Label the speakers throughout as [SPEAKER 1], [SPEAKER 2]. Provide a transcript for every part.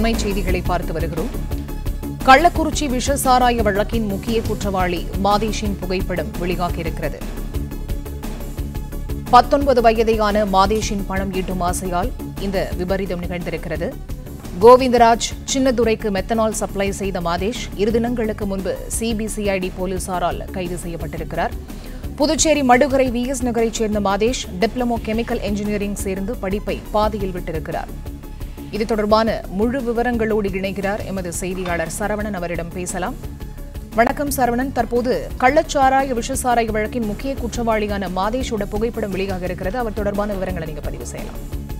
[SPEAKER 1] அண்மை செய்திகளை பார்த்து வருகிறோம் கள்ளக்குறிச்சி விஷசாராய வழக்கின் முக்கிய குற்றவாளி மாதேஷின் புகைப்படம் வெளியாகியிருக்கிறது பத்தொன்பது வயதையான மாதேஷின் பணம் ஈட்டும் ஆசையால் இந்த விபரீதம் நிகழ்ந்திருக்கிறது கோவிந்தராஜ் சின்னதுரைக்கு மெத்தனால் சப்ளை செய்த மாதேஷ் இரு தினங்களுக்கு முன்பு சிபிசிஐடி போலீசாரால் கைது செய்யப்பட்டிருக்கிறார் புதுச்சேரி மடுகரை விஎஸ் நகரைச் சேர்ந்த மாதேஷ் டிப்ளமோ கெமிக்கல் இன்ஜினியரிங் சேர்ந்து படிப்பை பாதியில் விட்டிருக்கிறார் இது தொடர்பான முழு விவரங்களோடு இணைகிறார் எமது செய்தியாளர் சரவணன் அவரிடம் பேசலாம் வணக்கம் சரவணன் தற்போது கள்ளச்சாராய விஷசாராய வழக்கின் முக்கிய குற்றவாளியான மாதேஷோட புகைப்படம் வெளியாக இருக்கிறது அவர் தொடர்பான விவரங்களை நீங்க பதிவு செய்யலாம்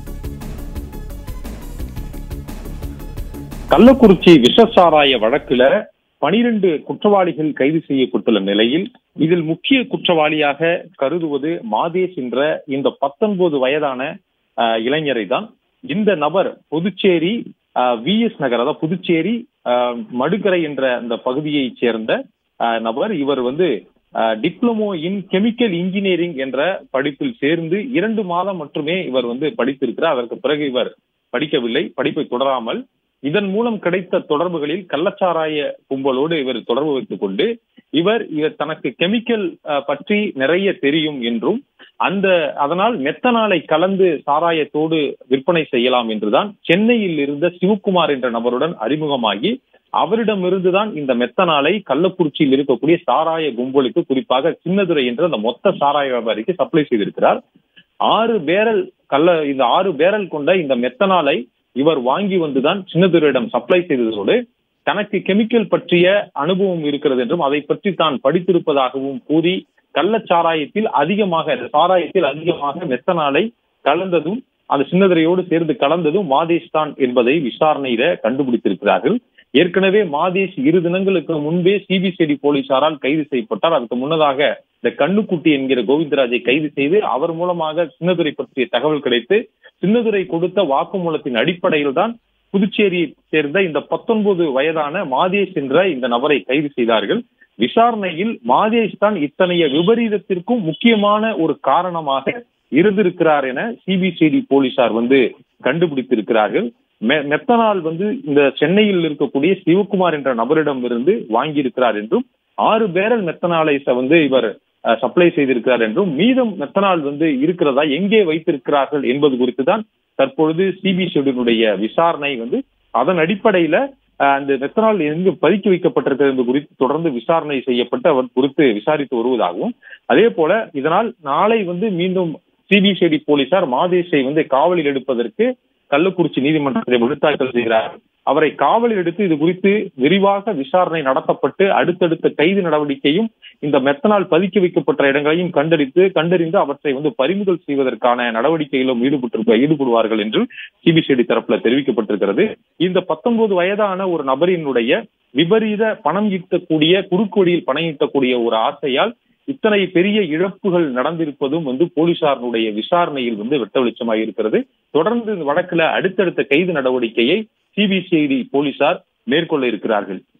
[SPEAKER 2] கள்ளக்குறிச்சி விஷசாராய வழக்குல பனிரெண்டு குற்றவாளிகள் கைது செய்யப்பட்டுள்ள நிலையில் இதில் முக்கிய குற்றவாளியாக கருதுவது மாதேஷ் என்ற இந்த பத்தொன்பது வயதான அஹ், இளைஞரை தான் இந்த நபர் புதுச்சேரி விஎஸ் நகர் அதாவது புதுச்சேரி அஹ், மடுக்கரை என்ற அந்த பகுதியைச் சேர்ந்த அஹ், நபர் இவர் வந்து டிப்ளமோ இன் கெமிக்கல் இன்ஜினியரிங் என்ற படிப்பில் சேர்ந்து இரண்டு மாதம் மட்டுமே இவர் வந்து படித்திருக்கிறார் அதற்கு பிறகு இவர் படிக்கவில்லை படிப்பை தொடராமல் இதன் மூலம் கிடைத்த தொடர்புகளில் கள்ளச்சாராய கும்பலோடு இவர் தொடர்பு வைத்துக் கொண்டு இவர் இவர் தனக்கு கெமிக்கல் அஹ், பற்றி நிறைய தெரியும் என்றும் அந்த அதனால் மெத்தனாலை கலந்து சாராயத்தோடு விற்பனை செய்யலாம் என்றுதான் சென்னையில் இருந்த சிவக்குமார் என்ற நபருடன் அறிமுகமாகி அவரிடமிருந்துதான் இந்த மெத்தனாலை கள்ளக்குறிச்சியில் இருக்கக்கூடிய சாராய கும்பலுக்கு குறிப்பாக சின்னதுரை என்ற அந்த மொத்த சாராய வியாபாரிக்கு சப்ளை செய்திருக்கிறார் ஆறு பேரல் கள்ள இந்த ஆறு பேரல் கொண்ட இந்த மெத்தனாலை இவர் வாங்கி வந்துதான் சின்னதுரையிடம் சப்ளை செய்ததோடு தனக்கு கெமிக்கல் பற்றிய அனுபவம் இருக்கிறது என்றும் அதை பற்றி தான் படித்திருப்பதாகவும் கூறி கள்ளச்சாராயத்தில் அதிகமாக சாராயத்தில் அதிகமாக மெத்தனாலை கலந்ததும் அந்த சின்னதுரையோடு சேர்ந்து கலந்ததும் மாதேஷ் தான் என்பதை விசாரணையில கண்டுபிடித்திருக்கிறார்கள் ஏற்கனவே மாதேஷ் இரு தினங்களுக்கு முன்பே சிபிசிஐடி போலீசாரால் கைது செய்யப்பட்டார் அதுக்கு முன்னதாக இந்த கண்ணுக்குட்டி என்கிற கோவிந்தராஜை கைது செய்து அவர் மூலமாக சின்னதுரை பற்றிய தகவல் கிடைத்து சின்னதுரை கொடுத்த வாக்குமூலத்தின் அடிப்படையில் தான் புதுச்சேரியை சேர்ந்த இந்த பத்தொன்பது வயதான மாதேஷ் என்ற இந்த நபரை கைது செய்தார்கள் விசாரணையில் மாதேஷ் தான் இத்தனைய விபரீதத்திற்கும் முக்கியமான ஒரு காரணமாக இருந்திருக்கிறார் என சிபிசிஐடி போலீசார் வந்து கண்டுபிடித்திருக்கிறார்கள் மெ- மெத்தனால் வந்து இந்த சென்னையில் இருக்கக்கூடிய சிவகுமார் என்ற நபரிடம் இருந்து வாங்கியிருக்கிறார் என்றும் ஆறு பேரல் மெத்தனாலை ச- வந்து இவர் சப்ளை செய்திருக்கிறார் என்றும் மீதம் மெத்தனால் வந்து இருக்கிறதா எங்கே வைத்திருக்கிறார்கள் என்பது குறித்து தான் தற்பொழுது சிபிசிஐடியினுடைய விசாரணை வந்து அதன் அடிப்படையில அஹ், அந்த மெத்தனால் எங்கு பதுக்கி வைக்கப்பட்டிருக்கிறது என்பது குறித்து தொடர்ந்து விசாரணை செய்யப்பட்டு அவர் குறித்து விசாரித்து வருவதாகவும் அதே போல இதனால் நாளை வந்து மீண்டும் சிபிசிஐடி போலீசார் மாதேஷை வந்து காவலில் எடுப்பதற்கு கள்ளக்குறிச்சி நீதிமன்றத்தில் மனு தாக்கல் செய்கிறார் அவரை காவலில் எடுத்து இது குறித்து விரிவாக விசாரணை நடத்தப்பட்டு அடுத்தடுத்த கைது நடவடிக்கையும் இந்த மெத்தனால் பதுக்கி வைக்கப்பட்ட இடங்களையும் கண்டறிந்து கண்டறிந்து அவற்றை வந்து பறிமுதல் செய்வதற்கான நடவடிக்கையிலும் ஈடுபட்டு ஈடுபடுவார்கள் என்று சிபிசிஐடி தரப்புல தெரிவிக்கப்பட்டிருக்கிறது இந்த பத்தொன்பது வயதான ஒரு நபரினுடைய விபரீத பணம் ஈட்டக்கூடிய குறுக்கு வழியில் பணம் ஈட்டக்கூடிய ஒரு ஆசையால் இத்தனை பெரிய இழப்புகள் நடந்திருப்பதும் வந்து போலீசாருடைய விசாரணையில் வந்து வெட்ட வெளிச்சமாக இருக்கிறது தொடர்ந்து இந்த வழக்குல அடுத்தடுத்த கைது நடவடிக்கையை சிபிசிஐடி போலீசார் மேற்கொள்ள இருக்கிறார்கள்